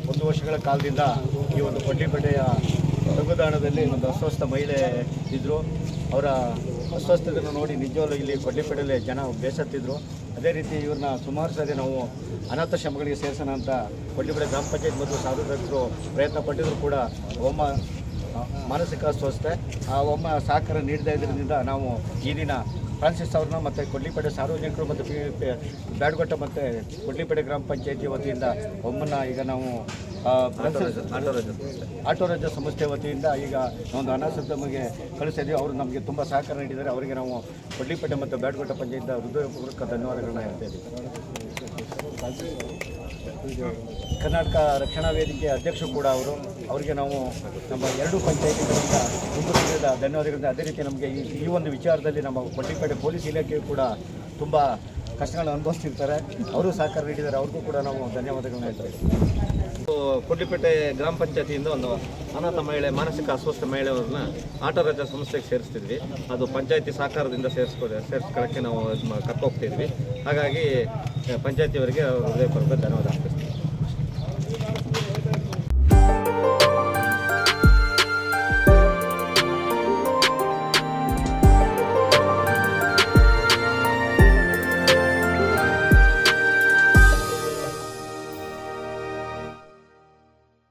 ಒಂದು ವರ್ಷಗಳ ಕಾಲದಿಂದ ಈ ಒಂದು ಕೊಡ್ಲಿಪೇಟೆಯ ತಂಗುದಾಣದಲ್ಲಿ ಒಂದು ಅಸ್ವಸ್ಥ ಮಹಿಳೆ ಇದ್ದರು ಅವರ ಅಸ್ವಸ್ಥತೆಯನ್ನು ನೋಡಿ ನಿಜವಾಗ್ಲೂ ಇಲ್ಲಿ ಕೊಡ್ಲಿಪೇಟೆಯಲ್ಲಿ ಜನ ಬೇಸತ್ತಿದ್ರು ಅದೇ ರೀತಿ ಇವ್ರನ್ನ ಸುಮಾರು ಸರಿ ನಾವು ಅನಾಥಾಶ್ರಮಗಳಿಗೆ ಸೇರಿಸೋಣ ಅಂತ ಕೊಡ್ಲಿಪೇಟೆ ಗ್ರಾಮ ಪಂಚಾಯತ್ ಮತ್ತು ಸಾರ್ವಜನಿಕರು ಪ್ರಯತ್ನ ಪಟ್ಟಿದ್ರು ಕೂಡ ಒಮ್ಮ ಆ, ಮಾನಸಿಕ ಅಸ್ವಸ್ಥೆ ಆ ಒಮ್ಮ ಸಹಕಾರ ನೀಡದೇ ಇದರಿಂದ ನಾವು ಈ ದಿನ ಫ್ರಾನ್ಸಿಸ್ ಅವ್ರನ್ನ ಮತ್ತು ಕೊಡ್ಲಿಪೇಟೆ ಸಾರ್ವಜನಿಕರು ಮತ್ತು ಪಿ ಪಿ- ಬ್ಯಾಡಗೊಟ್ಟ ಮತ್ತು ಕೊಡ್ಲಿಪೇಟೆ ಗ್ರಾಮ ಪಂಚಾಯತಿ ವತಿಯಿಂದ ಒಮ್ಮನ್ನ ಈಗ ನಾವು ಆ, ಫ್ರಾನ್ಸಿಸ್- ಆಟೋ ರಾಜ್ಯ ಸಂಸ್ಥೆ ವತಿಯಿಂದ ಈಗ ಒಂದು ಅನಾಥಾಶ್ರಮಕ್ಕೆ ಕಳಿಸ್ತಾ ಅವರು ನಮಗೆ ತುಂಬ ಸಹಕಾರ ನೀಡಿದ್ದಾರೆ ಅವರಿಗೆ ನಾವು ಕೊಡ್ಲಿಪೇಟೆ ಮತ್ತು ಬ್ಯಾಡಗೊಟ್ಟ ಪಂಚಾಯತ್ ಹೃದಯಪೂರ್ವಕ ಧನ್ಯವಾದಗಳನ್ನ ಹೇಳ್ತಾ ಇದ್ದೀವಿ ಕರ್ನಾಟಕ ರಕ್ಷಣಾ ವೇದಿಕೆ ಅಧ್ಯಕ್ಷರು ಕೂಡ ಅವರು ಅವರಿಗೆ ನಾವು ನಮ್ಮ ಎರಡು ಪಂಚಾಯತಿಗಳಿಂದ ಮುಂದುವರಿದ ಧನ್ಯವಾದಗಳಿಂದ ಅದೇ ರೀತಿ ನಮಗೆ ಈ ಈ ಒಂದು ವಿಚಾರದಲ್ಲಿ ನಮ್ಮ ಕೊಟ್ಟಿಪೇಟೆ ಪೊಲೀಸ್ ಇಲಾಖೆಯು ಕೂಡ ತುಂಬ ಕಷ್ಟಗಳನ್ನು ಅನುಭವಿಸ್ತಿರ್ತಾರೆ ಅವರು ಸಹಕಾರ ನೀಡಿದ್ದಾರೆ ಅವ್ರಿಗೂ ಕೂಡ ನಾವು ಧನ್ಯವಾದಗಳನ್ನ ಹೇಳ್ತಾ ಇದ್ದೀವಿ ಕೊಡ್ಲಿಪೇಟೆ ಗ್ರಾಮ ಪಂಚಾಯತಿಯಿಂದ ಒಂದು ಅನಾಥ ಮಹಿಳೆ ಮಾನಸಿಕ ಅಸ್ವಸ್ಥ ಮಹಿಳೆಯವ್ರನ್ನ ಆಟೋ ರಾಜ್ಯ ಸಂಸ್ಥೆಗೆ ಸೇರಿಸ್ತಿದ್ವಿ ಅದು ಪಂಚಾಯತಿ ಸಹಕಾರದಿಂದ ಸೇರಿಸ್ಕೊ ಸೇರಿಸ್ಕೊಳ್ಳೋಕ್ಕೆ ನಾವು ಕರ್ಕೋಗ್ತಿದ್ವಿ ಹಾಗಾಗಿ ಪಂಚಾಯತಿಯವರಿಗೆ ಹೃದಯಪೂರ್ವಕ ಧನ್ಯವಾದ